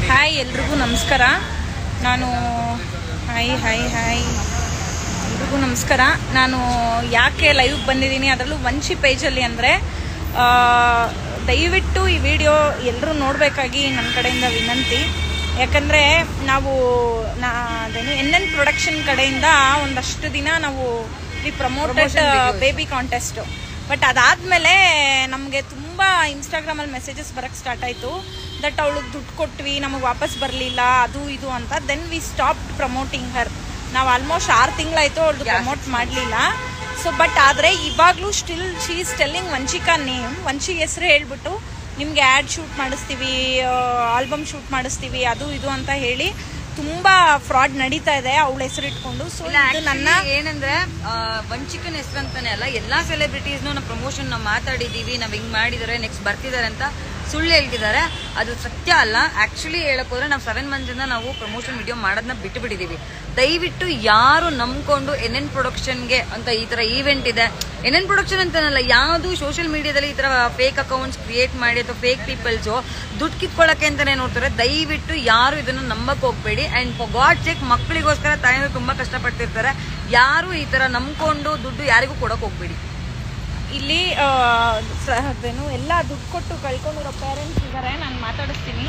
Hi ಎಲ್ರಿಗೂ ನಮಸ್ಕಾರ ನಾನು ಹಾಯ್ ಹಾಯ್ ಹಾಯ್ ಎಲ್ರಿಗೂ ನಮಸ್ಕಾರ ನಾನು ಯಾಕೆ ಲೈವ್ ಬಂದಿದ್ದೀನಿ ಅದರಲ್ಲೂ ವಂಶಿ ಪೇಜಲ್ಲಿ ಅಂದರೆ ದಯವಿಟ್ಟು ಈ ವಿಡಿಯೋ ಎಲ್ಲರೂ ನೋಡಬೇಕಾಗಿ ನನ್ನ ಕಡೆಯಿಂದ ವಿನಂತಿ ಯಾಕಂದರೆ ನಾವು ನಾ ಅದೇನು ಎನ್ ಎನ್ ಪ್ರೊಡಕ್ಷನ್ ಕಡೆಯಿಂದ ಒಂದಷ್ಟು ದಿನ ನಾವು ಈ ಪ್ರಮೋಟೆಡ್ ಬೇಬಿ ಕಾಂಟೆಸ್ಟು ಬಟ್ ಅದಾದಮೇಲೆ ನಮಗೆ ತುಂಬ ಇನ್ಸ್ಟಾಗ್ರಾಮಲ್ಲಿ ಮೆಸೇಜಸ್ ಬರೋಕ್ಕೆ ಸ್ಟಾರ್ಟ್ ಆಯಿತು ದಟ್ ಅವಳಿಗೆ ದುಡ್ಡು ಕೊಟ್ವಿ ನಮಗೆ ವಾಪಸ್ ಬರಲಿಲ್ಲ ಅದು ಇದು ಅಂತ then we stop promoting her ನಾವು ಆಲ್ಮೋಸ್ಟ್ ಆರು ತಿಂಗಳಾಯಿತು ಅವಳದು ಪ್ರಮೋಟ್ ಮಾಡಲಿಲ್ಲ ಸೊ ಬಟ್ ಆದರೆ ಇವಾಗಲೂ still she is telling Vanshika name Vamshi ಹೆಸರು ಹೇಳ್ಬಿಟ್ಟು ನಿಮಗೆ ಆ್ಯಡ್ ಶೂಟ್ ಮಾಡಿಸ್ತೀವಿ ಆಲ್ಬಮ್ ಶೂಟ್ ಮಾಡಿಸ್ತೀವಿ ಅದು ಇದು ಅಂತ ಹೇಳಿ ತುಂಬಾ ಫ್ರಾಡ್ ನಡೀತಾ ಇದೆ ಅವಳ ಹೆಸರು ಇಟ್ಕೊಂಡು ಸೊ ಇಲ್ಲ, ಇದು ನನ್ನ actually ಏನಂದ್ರೆ ಆ, ವಂಚಿಕನ ಹೆಸರಂತಾನೆ ಅಲ್ಲ ಎಲ್ಲಾ ಸೆಲೆಬ್ರಿಟೀಸ್ ನಾವು ಪ್ರಮೋಷನ್ ನಾವು ಮಾತಾಡಿದೀವಿ ನಾವ್ ಹಿಂಗ್ ಮಾಡಿದಾರೆ ನೆಕ್ಸ್ಟ್ ಬರ್ತಿದಾರೆ ಅಂತ ಸುಳ್ಳು ಹೇಳ್ತಿದ್ದಾರೆ ಅದು ಸತ್ಯ ಅಲ್ಲ ಆಕ್ಚುಲಿ ಹೇಳಕ್ ಹೋದ್ರೆ ನಾವು ಸೆವೆನ್ ಮಂತ್ ಇಂದ ನಾವು ಪ್ರಮೋಷನ್ ವಿಡಿಯೋ ಮಾಡೋದನ್ನ ಬಿಟ್ಟು ಬಿಟ್ಟಿದೀವಿ ದಯವಿಟ್ಟು ಯಾರು ನಂಬ್ಕೊಂಡು ಎನ್ ಎನ್ ಪ್ರೊಡಕ್ಷನ್ಗೆ ಅಂತ ಈ ತರ ಈವೆಂಟ್ ಇದೆ ಎನ್ ಎನ್ ಪ್ರೊಡಕ್ಷನ್ ಅಂತಾನಲ್ಲ ಯಾವುದು ಸೋಷಿಯಲ್ ಮೀಡಿಯಾದಲ್ಲಿ ಈ ತರ ಫೇಕ್ ಅಕೌಂಟ್ಸ್ ಕ್ರಿಯೇಟ್ ಮಾಡಿ ಅಥವಾ ಫೇಕ್ ಪೀಪಲ್ಸ್ ದುಡ್ಡು ಕಿತ್ಕೊಳ್ಳಕ್ಕೆ ಅಂತಾನೆ ನೋಡ್ತಾರೆ ದಯವಿಟ್ಟು ಯಾರು ಇದನ್ನ ನಂಬಕ್ ಹೋಗ್ಬೇಡಿ ಅಂಡ್ ಫಾರ್ ಗಾಡ್ ಚೆಕ್ ಮಕ್ಕಳಿಗೋಸ್ಕರ ತಾಯಿಗಳು ತುಂಬಾ ಕಷ್ಟಪಡ್ತಿರ್ತಾರೆ ಯಾರು ಈ ತರ ನಂಬ್ಕೊಂಡು ದುಡ್ಡು ಯಾರಿಗೂ ಕೊಡಕ್ ಹೋಗ್ಬೇಡಿ ಇಲ್ಲಿ ಆ, ಸ- ಅದೇನು ಎಲ್ಲ ದುಡ್ಡು ಕೊಟ್ಟು ಕಳ್ಕೊಂಡಿರೋ ಪೇರೆಂಟ್ಸ್ ಇದ್ದಾರೆ ನಾನು ಮಾತಾಡಿಸ್ತೀನಿ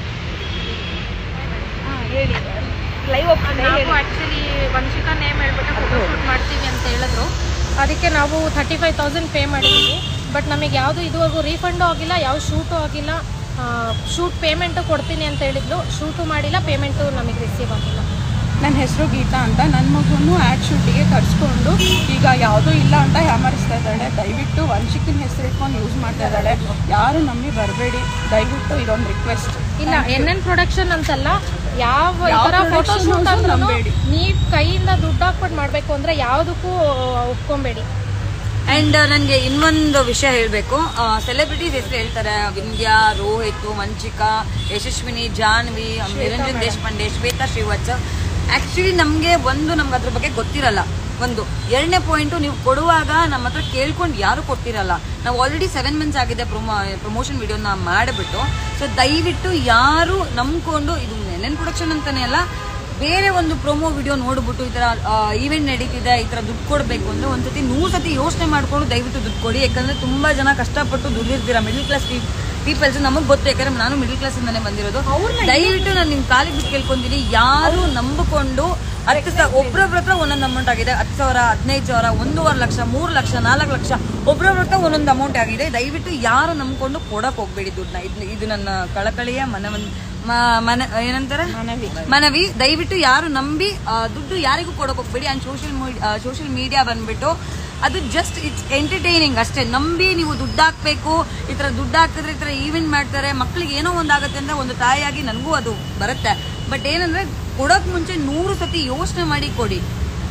ಹಾ, ಹೇಳಿ ಲೈವ್ ನಾವು ಆಕ್ಚುಲಿ ವಂಶಿಕಾ ನೇಮ್ ಹೇಳ್ಬಿಟ್ಟು ಫೋಟೋ ಶೂಟ್ ಮಾಡ್ತೀವಿ ಅಂತ ಹೇಳಿದ್ರು ಅದಕ್ಕೆ ನಾವು ಥರ್ಟಿ ಫೈವ್ ತೌಸಂಡ್ ಪೇ ಮಾಡಿದ್ದೀವಿ ಬಟ್ ನಮಗೆ ಯಾವುದು ಇದುವರೆಗೂ ರೀಫಂಡು ಆಗಿಲ್ಲ ಯಾವ ಶೂಟು ಆಗಿಲ್ಲ ಶೂಟ್ ಪೇಮೆಂಟು ಕೊಡ್ತೀನಿ ಅಂತ ಹೇಳಿದ್ಲು ಶೂಟು ಮಾಡಿಲ್ಲ ಪೇಮೆಂಟು ನಮಗೆ ರಿಸೀವ್ ಆಗಿಲ್ಲ ನನ್ನ ಹೆಸರು ಗೀತಾ ಅಂತ ನನ್ನ ಮಗುನು ಆ್ಯಡ್ ಶೂಟಿಗೆ ಕರ್ಸ್ಕೊಂಡು ಈಗ ಯಾವುದೂ ಇಲ್ಲ ಅಂತ ಯಾಮರಿಸ್ತಾ ಇದ್ದಾಳೆ ದಯವಿಟ್ಟು ವಂಶಿಕಿನ ಹೆಸರು ಇಟ್ಕೊಂಡು ಯೂಸ್ ಮಾಡ್ತಾ ಇದ್ದಾಳೆ ಯಾರು ನಮ್ಮಿ ಬರಬೇಡಿ ದಯವಿಟ್ಟು ಇದೊಂದು ರಿಕ್ವೆಸ್ಟ್ ಇಲ್ಲ ಎನ್ ಎನ್ ಪ್ರೊಡಕ್ಷನ್ ಅಂತಲ್ಲ ಯಾವ ಈ ಯಾವ ಥರ ಫೋಟೋ production ಶೂಟ್ ಅನ್ನೋದು ಅಂದ್ರೂ ನಂಬೇಡಿ. ನೀವು ಕೈಯಿಂದ ದುಡ್ಡು ಹಾಕ್ಬಿಟ್ಟು ಮಾಡಬೇಕು ಅಂದರೆ ಯಾವುದಕ್ಕೂ ಒಪ್ಕೊಬೇಡಿ ಅಂಡ್ ನನಗೆ ಇನ್ನೊಂದು ವಿಷಯ ಹೇಳಬೇಕು ಸೆಲೆಬ್ರಿಟೀಸ್ ಹೆಸರು ಹೇಳ್ತಾರೆ ವಿಂದ್ಯಾ ರೋಹಿತ್ ವಂಚಿಕಾ ಯಶಸ್ವಿನಿ ಜಾನ್ವಿ ನಿರಂಜನ್ ದೇಶಪಾಂಡೆ ಶ್ವೇತಾ ಶ್ರೀವತ್ಸ ಆಕ್ಚುಲಿ ನಮಗೆ ಒಂದು ನಮ್ಗೆ ಅದ್ರ ಬಗ್ಗೆ ಗೊತ್ತಿರಲ್ಲ ಒಂದು ಎರಡನೇ ಪಾಯಿಂಟು ನೀವು ಕೊಡುವಾಗ ನಮ್ಮ ಹತ್ರ ಕೇಳ್ಕೊಂಡು ಯಾರು ಕೊಟ್ಟಿರಲ್ಲ ನಾವು ಆಲ್ರೆಡಿ ಸೆವೆನ್ ಮಂತ್ಸ್ ಆಗಿದೆ ಪ್ರೊಮೋ ಪ್ರಮೋಷನ್ ವಿಡಿಯೋನ ಮಾಡಿಬಿಟ್ಟು ಸೊ ದಯವಿಟ್ಟು ಯಾರು ನಂಬ್ಕೊಂಡು ಇದು ನೆನ್ ಪ್ರೊಡಕ್ಷನ್ ಅಂತಾನೆ ಅಲ್ಲ ಬೇರೆ ಒಂದು ಪ್ರೊಮೋ ವಿಡಿಯೋ ನೋಡ್ಬಿಟ್ಟು ಈ ತರ ಈವೆಂಟ್ ನಡೀತಿದೆ ಈ ತರ ದುಡ್ಡು ಕೊಡಬೇಕು ಅಂದ್ರೆ ಒಂದ್ಸತಿ ನೂರ್ ಸತಿ ಯೋಚನೆ ಮಾಡ್ಕೊಂಡು ದಯವಿಟ್ಟು ದುಡ್ಡು ಕೊಡಿ ಯಾಕಂದ್ರೆ ತುಂಬಾ ಜನ ಕಷ್ಟಪಟ್ಟು ದುಡಿದಿರ್ತೀರಾ ಮಿಡಲ್ ಕ್ಲಾಸ್ ಪೀಪಲ್ಸ್ ನಮಗ್ ಗೊತ್ತು ಯಾಕಂದ್ರೆ ನಾನು ಮಿಡಲ್ ಕ್ಲಾಸ್ ಇಂದಾನೆ ಬಂದಿರೋದು ದಯವಿಟ್ಟು ನಾನು ನಿಮ್ ಕಾಲಿಗೆ ಬಿಟ್ಟು ಕೇಳ್ಕೊಂತೀನಿ ಯಾರು ನಂಬಿಕೊಂಡು ಹತ್ತು ಸಾವಿರ ಒಬ್ರೊಬ್ರ ಹತ್ರ ಒಂದೊಂದು ಅಮೌಂಟ್ ಆಗಿದೆ ಹತ್ತು ಸಾವಿರ ಹದಿನೈದು ಸಾವಿರ ಒಂದೂವರೆ ಲಕ್ಷ ಮೂರು ಲಕ್ಷ ನಾಲ್ಕು ಲಕ್ಷ ಒಬ್ರೊಬ್ರ ಹತ್ರ ಒಂದೊಂದು ಅಮೌಂಟ್ ಆಗಿದೆ ದಯವಿಟ್ಟು ಯಾರು ನಂಬ್ಕೊಂಡು ಕೊಡಕ್ ಹೋಗ್ಬೇಡಿ ದುಡ್ಡನ್ನ ಇದು ಇದು ನನ್ನ ಕಳಕಳಿಯ ಮನವನ್ ಮ- ಮನ ಏನಂತಾರೆ ಮನವಿ. ಮನವಿ ದಯವಿಟ್ಟು ಯಾರು ನಂಬಿ ಆ, ದುಡ್ಡು ಯಾರಿಗೂ ಕೊಡಕ್ ಹೋಗ್ಬೇಡಿ ಅಂಡ್ ಸೋಷಿಯಲ್ ಸೋಷಿಯಲ್ ಮೀಡಿಯಾ ಬಂದ್ಬಿಟ್ಟು ಅದು ಜಸ್ಟ್ ಇಟ್ಸ್ ಎಂಟರ್ಟೈನಿಂಗ್ ಅಷ್ಟೇ ನಂಬಿ ನೀವು ದುಡ್ಡು ಹಾಕ್ಬೇಕು ಈ ತರ ದುಡ್ಡು ಹಾಕಿದ್ರೆ ಈ ತರ ಈವೆಂಟ್ ಮಾಡ್ತಾರೆ ಮಕ್ಳಿಗೆ ಏನೋ ಒಂದಾಗುತ್ತೆ ಅಂದ್ರೆ ಒಂದು ತಾಯಿಯಾಗಿ ನನಗೂ ಅದು ಬರುತ್ತೆ ಬಟ್ ಏನಂದ್ರೆ ಕೊಡೋಕ್ ಮುಂಚೆ ನೂರು ಸತಿ ಯೋಚನೆ ಮಾಡಿ ಕೊಡಿ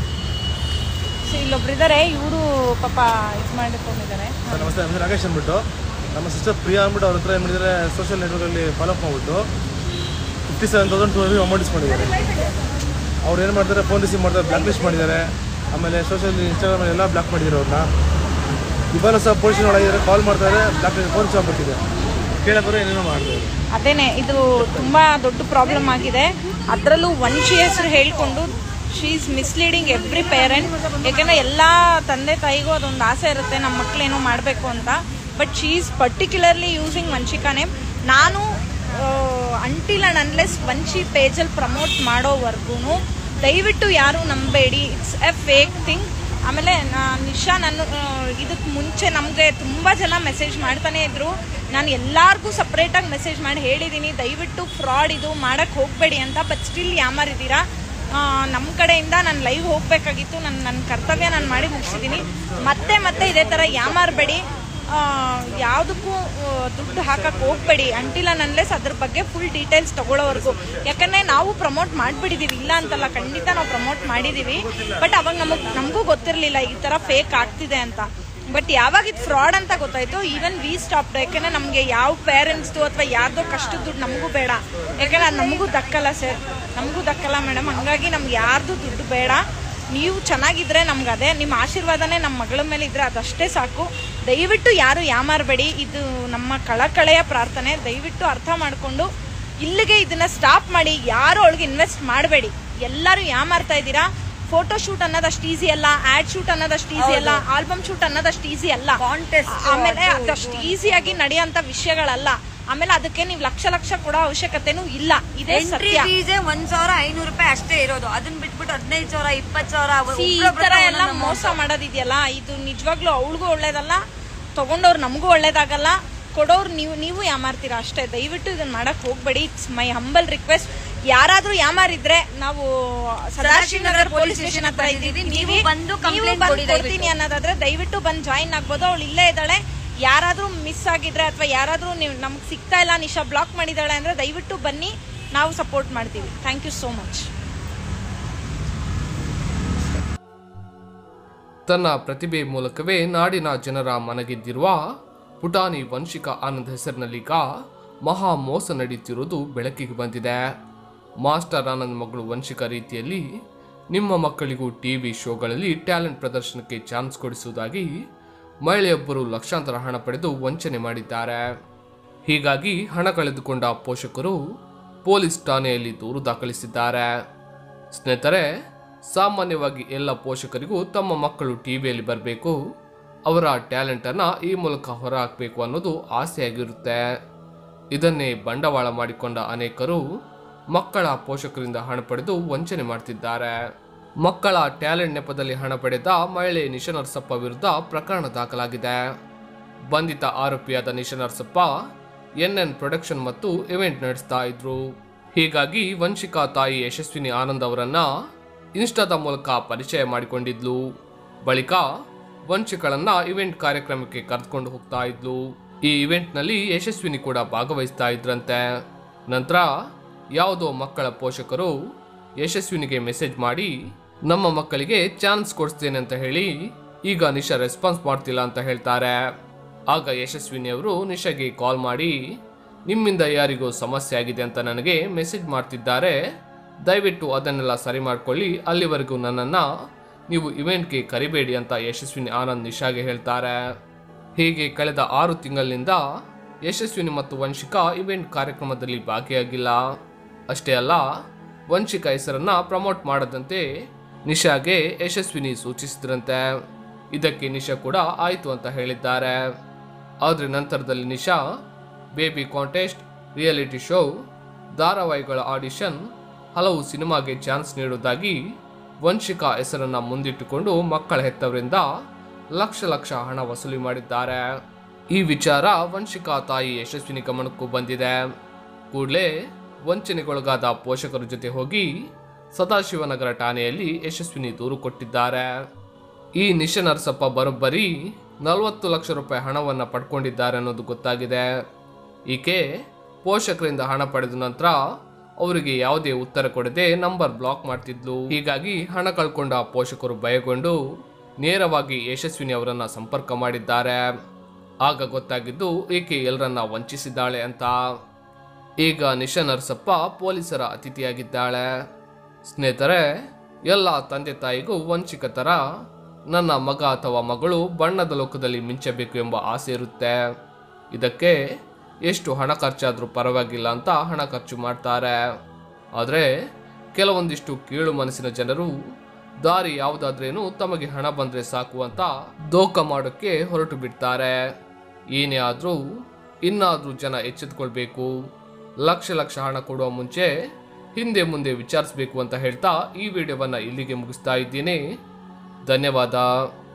ಸೊ ಇಲ್ಲೊಬ್ರಿದ್ದಾರೆ ಇವರು ಪಾಪ ಇದು ಮಾಡಿಕೊಂಡಿದ್ದಾರೆ ಸರ್ ನಮಸ್ತೆ ನಮ್ಮ ಹೆಸರು ನಾಗೇಶ್ ಅಂದ್ಬಿಟ್ಟು ನಮ್ಮ ಸಿಸ್ಟರ್ ಪ್ರಿಯಾ ಅಂದ್ಬಿಟ್ಟು ಅವ್ರ ಹತ್ರ ಏನು ಮಾಡಿದ್ದಾರೆ ಸೋಷಿಯಲ್ ನೆಟ್ವರ್ಕಲ್ಲಿ ಫಾಲೋ ಅಪ್ ಮಾಡ್ಬಿಟ್ಟು fifty seven thousand two hundred amount ಇಸ್ಕೊಂಡಿದ್ದಾರೆ ಅವ್ರು ಏನು ಮಾಡ್ತಾರೆ ಫೋನ್ ರಿಸೀವ್ ಮಾಡ್ತಾರೆ ಬ್ಲಾಕ್ ಲಿಸ್ಟ್ ಮಾಡಿದ್ದಾರೆ ಆಮೇಲೆ ಸೋಷಿಯಲ್ ಇನ್ಸ್ಟಾಗ್ರಾಮಲ್ಲಿ ಎಲ್ಲ ಬ್ಲಾಕ್ ಮಾಡಿದ್ದಾರೆ ಅವ್ರನ್ನ ಇವಾಗ ಸಹ ಪೊಲೀಸ್ ಒಳಗಿದ್ದಾರೆ ಕಾಲ್ ಮಾಡ್ತಾರೆ ಬ್ಲಾಕ್ ಫೋನ್ ಸಹ ಬರ್ತಿದೆ ಕೇಳೋದ್ರೆ ಏನೇನೋ ಮಾಡ್ತಾರೆ ಅದೇನೆ ಇದು ತುಂಬಾ ದೊಡ್ಡ ಪ್ರಾಬ್ಲಮ್ ಆಗಿದೆ ಅದರಲ್ಲೂ ವಂಶಿ ಹೆಸರು ಹೇಳ್ಕೊಂಡು she is misleading every parent ಯಾಕಂದ್ರೆ ಎಲ್ಲ ತಂದೆ ತಾಯಿಗೂ ಅದೊಂದು ಆಸೆ ಇರುತ್ತೆ ನಮ್ಮ ಮಕ್ಳೇನೋ ಮಾಡಬೇಕು ಅಂತ but she is particularly using Vamshika name ನಾನು ಅಂಟಿಲ್ ಅಂಡ್ ಅನ್ಲೆಸ್ ವಂಶಿ ಪೇಜಲ್ಲಿ ಪ್ರಮೋಟ್ ಮಾಡೋವರೆಗೂ ದಯವಿಟ್ಟು ಯಾರು ನಂಬೇಡಿ ಇಟ್ಸ್ ಎ ಫೇಕ್ ಥಿಂಗ್ ಆಮೇಲೆ ನಾ- ನಿಶಾ ನಾನು ಇದಕ್ಕೆ ಮುಂಚೆ ನಮಗೆ ತುಂಬ ಜನ ಮೆಸೇಜ್ ಮಾಡ್ತಾನೆ ಇದ್ರು ನಾನು ಎಲ್ಲಾರ್ಗೂ ಸಪ್ರೇಟಾಗಿ ಮೆಸೇಜ್ ಮಾಡಿ ಹೇಳಿದ್ದೀನಿ ದಯವಿಟ್ಟು ಫ್ರಾಡ್ ಇದು ಮಾಡಕ್ಕೆ ಹೋಗಬೇಡಿ ಅಂತ ಬಟ್ ಸ್ಟಿಲ್ ಯಾಮಾರಿದ್ದೀರಾ ನಮ್ಮ ಕಡೆಯಿಂದ ನಾನು ಲೈವ್ ಹೋಗಬೇಕಾಗಿತ್ತು ನನ್ನ ನನ್ನ ಕರ್ತವ್ಯ ನಾನು ಮಾಡಿ ಮುಗಿಸಿದ್ದೀನಿ ಮತ್ತೆ ಮತ್ತೆ ಇದೇ ಥರ ಯಾಮಾರಬೇಡಿ ಯಾವುದಕ್ಕೂ ದುಡ್ಡು ಹಾಕಕ್ಕೆ ಹೋಗ್ಬೇಡಿ ಅಂಟಿಲ್ಲ ಅನ್ಲೆಸ್ ಅದ್ರ ಬಗ್ಗೆ ಫುಲ್ ಡೀಟೇಲ್ಸ್ ತಗೊಳ್ಳೋವರೆಗೂ ಯಾಕಂದ್ರೆ ನಾವು ಪ್ರಮೋಟ್ ಮಾಡಿಬಿಟ್ಟಿದ್ದೀವಿ ಇಲ್ಲ ಅಂತಲ್ಲ ಖಂಡಿತ ನಾವು ಪ್ರಮೋಟ್ ಮಾಡಿದ್ದೀವಿ ಬಟ್ ಅವಾಗ ನಮಗೆ ನಮಗೂ ಗೊತ್ತಿರಲಿಲ್ಲ ಈ ಥರ ಫೇಕ್ ಆಗ್ತಿದೆ ಅಂತ ಬಟ್ ಯಾವಾಗ ಇದು ಫ್ರಾಡ್ ಅಂತ ಗೊತ್ತಾಯ್ತು ಈವನ್ ವಿ ಸ್ಟಾಪ್ ಯಾಕಂದ್ರೆ ನಮಗೆ ಯಾವ ಪೇರೆಂಟ್ಸ್ದು ಅಥವಾ ಯಾರ್ದೋ ಕಷ್ಟದ ದುಡ್ಡು ನಮಗೂ ಬೇಡ ಯಾಕಂದ್ರೆ ಅದು ನಮಗೂ ದಕ್ಕಲ್ಲ ಸರ್ ನಮಗೂ ದಕ್ಕಲ್ಲ ಮೇಡಮ್ ಹಂಗಾಗಿ ನಮ್ಗೆ ಯಾರ್ದು ದುಡ್ಡು ಬೇಡ ನೀವು ಚೆನ್ನಾಗಿದ್ರೆ ನಮ್ಗೆ ಅದೇ ನಿಮ್ಮ ಆಶೀರ್ವಾದನೇ ನಮ್ಮ ಮಗಳ ಮೇಲೆ ಇದ್ರೆ ಅದಷ್ಟೇ ಸಾಕು ದಯವಿಟ್ಟು ಯಾರು ಯಾಮಾರಬೇಡಿ ಇದು ನಮ್ಮ ಕಳಕಳೆಯ ಪ್ರಾರ್ಥನೆ ದಯವಿಟ್ಟು ಅರ್ಥ ಮಾಡಿಕೊಂಡು ಇಲ್ಲಿಗೆ ಇದನ್ನ ಸ್ಟಾಪ್ ಮಾಡಿ ಯಾರು ಅವಳಿಗೆ ಇನ್ವೆಸ್ಟ್ ಮಾಡಬೇಡಿ ಎಲ್ಲರೂ ಯಾಮಾರ್ತಾ ಇದ್ದೀರಾ ಫೋಟೋ ಶೂಟ್ ಅನ್ನೋದಷ್ಟು ಈಸಿ ಅಲ್ಲ ಆಡ್ ಶೂಟ್ ಅನ್ನೋದಷ್ಟು ಈಸಿ ಅಲ್ಲ ಆಲ್ಬಮ್ ಶೂಟ್ ಅನ್ನೋದಷ್ಟು ಈಸಿ ಅಲ್ಲ Contest, ಆಮೇಲೆ ಅದು ಅದಷ್ಟು ಈಸಿಯಾಗಿ ನಡೆಯೋಂತ ವಿಷಯಗಳಲ್ಲ ಆಮೇಲೆ ಅದಕ್ಕೆ ನೀವು ಲಕ್ಷ ಲಕ್ಷ ಕೊಡೋ ಅವಶ್ಯಕತೆನೂ ಇಲ್ಲ ಇದೇ ಎಂಟ್ರಿ ಸತ್ಯ ಫೀಸೇ ಒಂದ್ ಸಾವಿರ ಐನೂರು ರೂಪಾಯಿ ಅಷ್ಟೇ ಇರೋದು ಅದನ್ನ ಬಿಟ್ಬಿಟ್ಟು ಹದಿನೈದು ಸಾವಿರ ಇಪ್ಪತ್ತು ಸಾವಿರ See, ಈ ತರ ಎಲ್ಲ ಮೋಸ ಮಾಡೋದಿದೆಯಲ್ಲ ಇದು ನಿಜವಾಗ್ಲೂ ಅವಳಿಗೂ ಒಳ್ಳೇದಲ್ಲ ತಗೊಂಡವ್ರು ನಮಗೂ ಒಳ್ಳೇದಾಗಲ್ಲ ಕೊಡೋರು ನೀವು ನೀವು ಯಾಮಾರ್ತೀರಾ ಅಷ್ಟೇ ದಯವಿಟ್ಟು ಇದನ್ನ ಮಾಡಕ್ ಹೋಗ್ಬೇಡಿ ಇಟ್ಸ್ ಮೈ ಹಂಬಲ್ ರಿಕ್ವೆಸ್ಟ್ ಯಾರಾದ್ರೂ ಯಾಮಾರಿದ್ರೆ ನಾವು ಸದಾಶಿವನಗರ ಪೊಲೀಸ್ ಸ್ಟೇಷನ್ ಹತ್ರ ಇದ್ದೀವಿ ನೀವು ನೀವು ಬಂದು ನೀವು complaint ಬಂದು ಕೊಡಿ ದಯವಿಟ್ಟು. ಕೊಡ್ತೀನಿ ಅನ್ನೋದಾದ್ರೆ ದಯವಿಟ್ಟು ಬಂದು ಜಾಯಿನ್ ಆಗ್ಬೋದು ಅವಳು ಇಲ್ಲೇ ಇದ್ದಾಳೆ ಯಾರಾದ್ರೂ ಮಿಸ್ ಆಗಿದ್ರೆ ಅಥವಾ ಯಾರಾದ್ರೂ ನೀವು ನಮ್ಗೆ ಸಿಗ್ತಾ ಇಲ್ಲ ನಿಶಾ ಬ್ಲಾಕ್ ಮಾಡಿದಾಳೆ ಅಂದ್ರೆ ದಯವಿಟ್ಟು ಬನ್ನಿ ನಾವು ಸಪೋರ್ಟ್ ಮಾಡ್ತೀವಿ ಥ್ಯಾಂಕ್ ಯು ಸೋ ಮಚ್ ತನ್ನ ಪ್ರತಿಭೆ ಮೂಲಕವೇ ನಾಡಿನ ಜನರ ಮನಗೆದ್ದಿರುವ ಪುಟಾಣಿ ವಂಶಿಕಾ ಆನಂದ್ ಹೆಸರಿನಲ್ಲೀಗ ಮಹಾ ಮೋಸ ನಡೆಯುತ್ತಿರುವುದು ಬೆಳಕಿಗೆ ಬಂದಿದೆ ಮಾಸ್ಟರ್ ಆನಂದ್ ಮಗಳು ವಂಶಿಕಾ ರೀತಿಯಲ್ಲಿ ನಿಮ್ಮ ಮಕ್ಕಳಿಗೂ ಟಿವಿ ಶೋಗಳಲ್ಲಿ ಟ್ಯಾಲೆಂಟ್ ಪ್ರದರ್ಶನಕ್ಕೆ ಚಾನ್ಸ್ ಕೊಡಿಸುವುದಾಗಿ ಮಹಿಳೆಯೊಬ್ಬರು ಲಕ್ಷಾಂತರ ಹಣ ಪಡೆದು ವಂಚನೆ ಮಾಡಿದ್ದಾರೆ ಹೀಗಾಗಿ ಹಣ ಕಳೆದುಕೊಂಡ ಪೋಷಕರು ಪೊಲೀಸ್ ಠಾಣೆಯಲ್ಲಿ ದೂರು ದಾಖಲಿಸಿದ್ದಾರೆ ಸ್ನೇಹಿತರೆ ಸಾಮಾನ್ಯವಾಗಿ ಎಲ್ಲ ಪೋಷಕರಿಗೂ ತಮ್ಮ ಮಕ್ಕಳು ಟಿವಿಯಲ್ಲಿ ಬರಬೇಕು ಅವರ ಟ್ಯಾಲೆಂಟನ್ನು ಈ ಮೂಲಕ ಹೊರಹಾಕಬೇಕು ಅನ್ನೋದು ಆಸೆಯಾಗಿರುತ್ತೆ ಇದನ್ನೇ ಬಂಡವಾಳ ಮಾಡಿಕೊಂಡ ಅನೇಕರು ಮಕ್ಕಳ ಪೋಷಕರಿಂದ ಹಣ ಪಡೆದು ವಂಚನೆ ಮಾಡ್ತಿದ್ದಾರೆ ಮಕ್ಕಳ ಟ್ಯಾಲೆಂಟ್ ನೆಪದಲ್ಲಿ ಹಣ ಪಡೆದ ಮಹಿಳೆ ನಿಶಾ ನರಸಪ್ಪ ವಿರುದ್ಧ ಪ್ರಕರಣ ದಾಖಲಾಗಿದೆ ಬಂಧಿತ ಆರೋಪಿಯಾದ ನಿಶಾ ನರಸಪ್ಪ ಎನ್ಎನ್ ಪ್ರೊಡಕ್ಷನ್ ಮತ್ತು ಇವೆಂಟ್ ನಡೆಸ್ತಾ ಇದ್ರು ಹೀಗಾಗಿ ವಂಶಿಕಾ ತಾಯಿ ಯಶಸ್ವಿನಿ ಆನಂದ್ ಅವರನ್ನ ಇನ್ಸ್ಟಾದ ಮೂಲಕ ಪರಿಚಯ ಮಾಡಿಕೊಂಡಿದ್ಲು ಬಳಿಕ ವಂಶಿಗಳನ್ನ ಇವೆಂಟ್ ಕಾರ್ಯಕ್ರಮಕ್ಕೆ ಕರೆದುಕೊಂಡು ಹೋಗ್ತಾ ಇದ್ಲು ಈ ಇವೆಂಟ್ನಲ್ಲಿ ಯಶಸ್ವಿನಿ ಕೂಡ ಭಾಗವಹಿಸ್ತಾ ಇದ್ರಂತೆ ನಂತರ ಯಾವುದೋ ಮಕ್ಕಳ ಪೋಷಕರು ಯಶಸ್ವಿನಿಗೆ ಮೆಸೇಜ್ ಮಾಡಿ ನಮ್ಮ ಮಕ್ಕಳಿಗೆ ಚಾನ್ಸ್ ಕೊಡಿಸ್ತೇನೆ ಅಂತ ಹೇಳಿ ಈಗ ನಿಶಾ ರೆಸ್ಪಾನ್ಸ್ ಮಾಡ್ತಿಲ್ಲ ಅಂತ ಹೇಳ್ತಾರೆ ಆಗ ಯಶಸ್ವಿನಿ ಅವರು ನಿಶಾಗೆ ಕಾಲ್ ಮಾಡಿ ನಿಮ್ಮಿಂದ ಯಾರಿಗೋ ಸಮಸ್ಯೆ ಆಗಿದೆ ಅಂತ ನನಗೆ ಮೆಸೇಜ್ ಮಾಡ್ತಿದ್ದಾರೆ ದಯವಿಟ್ಟು ಅದನ್ನೆಲ್ಲ ಸರಿ ಮಾಡ್ಕೊಳ್ಳಿ ಅಲ್ಲಿವರೆಗೂ ನನ್ನನ್ನು ನೀವು ಇವೆಂಟ್ಗೆ ಕರಿಬೇಡಿ ಅಂತ ಯಶಸ್ವಿನಿ ಆನಂದ್ ನಿಶಾಗೆ ಹೇಳ್ತಾರೆ ಹೀಗೆ ಕಳೆದ ಆರು ತಿಂಗಳಿನಿಂದ ಯಶಸ್ವಿನಿ ಮತ್ತು ವಂಶಿಕಾ ಇವೆಂಟ್ ಕಾರ್ಯಕ್ರಮದಲ್ಲಿ ಭಾಗಿಯಾಗಿಲ್ಲ ಅಷ್ಟೇ ಅಲ್ಲ ವಂಶಿಕಾ ಹೆಸರನ್ನ ಪ್ರಮೋಟ್ ಮಾಡದಂತೆ ನಿಶಾಗೆ ಯಶಸ್ವಿನಿ ಸೂಚಿಸಿದ್ರಂತೆ ಇದಕ್ಕೆ ನಿಶಾ ಕೂಡ ಆಯಿತು ಅಂತ ಹೇಳಿದ್ದಾರೆ ಆದರೆ ನಂತರದಲ್ಲಿ Nisha baby contest reality show ಧಾರಾವಾಹಿಗಳ ಆಡಿಷನ್ ಹಲವು ಸಿನಿಮಾಗೆ ಚಾನ್ಸ್ ನೀಡುವುದಾಗಿ ವಂಶಿಕಾ ಹೆಸರನ್ನ ಮುಂದಿಟ್ಟುಕೊಂಡು ಮಕ್ಕಳ ಹೆತ್ತವರಿಂದ ಲಕ್ಷ ಲಕ್ಷ ಹಣ ವಸೂಲಿ ಮಾಡಿದ್ದಾರೆ ಈ ವಿಚಾರ ವಂಶಿಕಾ ತಾಯಿ ಯಶಸ್ವಿನಿ ಗಮನಕ್ಕೂ ಬಂದಿದೆ ಕೂಡಲೇ ವಂಚನೆಗೊಳಗಾದ ಪೋಷಕರ ಜೊತೆ ಹೋಗಿ ಸದಾಶಿವನಗರ ಠಾಣೆಯಲ್ಲಿ ಯಶಸ್ವಿನಿ ದೂರು ಕೊಟ್ಟಿದ್ದಾರೆ ಈ ನಿಶಾ ನರಸಪ್ಪ ಬರೋಬ್ಬರಿ ನಲವತ್ತು ಲಕ್ಷ ರೂಪಾಯಿ ಹಣವನ್ನು ಪಡ್ಕೊಂಡಿದ್ದಾರೆ ಅನ್ನೋದು ಗೊತ್ತಾಗಿದೆ ಈಕೆ ಪೋಷಕರಿಂದ ಹಣ ಪಡೆದ ನಂತರ ಅವರಿಗೆ ಯಾವುದೇ ಉತ್ತರ ಕೊಡದೆ ನಂಬರ್ ಬ್ಲಾಕ್ ಮಾಡ್ತಿದ್ಲು ಹೀಗಾಗಿ ಹಣ ಕಳ್ಕೊಂಡ ಪೋಷಕರು ಭಯಗೊಂಡು ನೇರವಾಗಿ ಯಶಸ್ವಿನಿ ಅವರನ್ನ ಸಂಪರ್ಕ ಮಾಡಿದ್ದಾರೆ ಆಗ ಗೊತ್ತಾಗಿದ್ದು ಈಕೆ ಎಲ್ಲರನ್ನ ವಂಚಿಸಿದ್ದಾಳೆ ಅಂತ ಈಗ ನಿಶಾ ನರಸಪ್ಪ ಪೊಲೀಸರ ಅತಿಥಿಯಾಗಿದ್ದಾಳೆ ಸ್ನೇಹಿತರೆ ಎಲ್ಲ ತಂದೆ ತಾಯಿಗೂ ವಂಚಿಕ ಥರ ನನ್ನ ಮಗ ಅಥವಾ ಮಗಳು ಬಣ್ಣದ ಲೋಕದಲ್ಲಿ ಮಿಂಚಬೇಕು ಎಂಬ ಆಸೆ ಇರುತ್ತೆ ಇದಕ್ಕೆ ಎಷ್ಟು ಹಣ ಖರ್ಚಾದರೂ ಪರವಾಗಿಲ್ಲ ಅಂತ ಹಣ ಖರ್ಚು ಮಾಡ್ತಾರೆ ಆದರೆ ಕೆಲವೊಂದಿಷ್ಟು ಕೀಳು ಮನಸ್ಸಿನ ಜನರು ದಾರಿ ಯಾವುದಾದ್ರೇನು ತಮಗೆ ಹಣ ಬಂದರೆ ಸಾಕು ಅಂತ ದೋಖ ಮಾಡೋಕ್ಕೆ ಹೊರಟು ಬಿಡ್ತಾರೆ ಏನೇ ಆದರೂ ಇನ್ನಾದರೂ ಜನ ಎಚ್ಚೆತ್ಕೊಳ್ಬೇಕು ಲಕ್ಷ ಲಕ್ಷ ಹಣ ಕೊಡುವ ಮುಂಚೆ ಹಿಂದೆ ಮುಂದೆ ವಿಚಾರಿಸಬೇಕು ಅಂತ ಹೇಳ್ತಾ ಈ ವಿಡಿಯೋವನ್ನು ಇಲ್ಲಿಗೆ ಮುಗಿಸ್ತಾ ಇದ್ದೀನಿ ಧನ್ಯವಾದ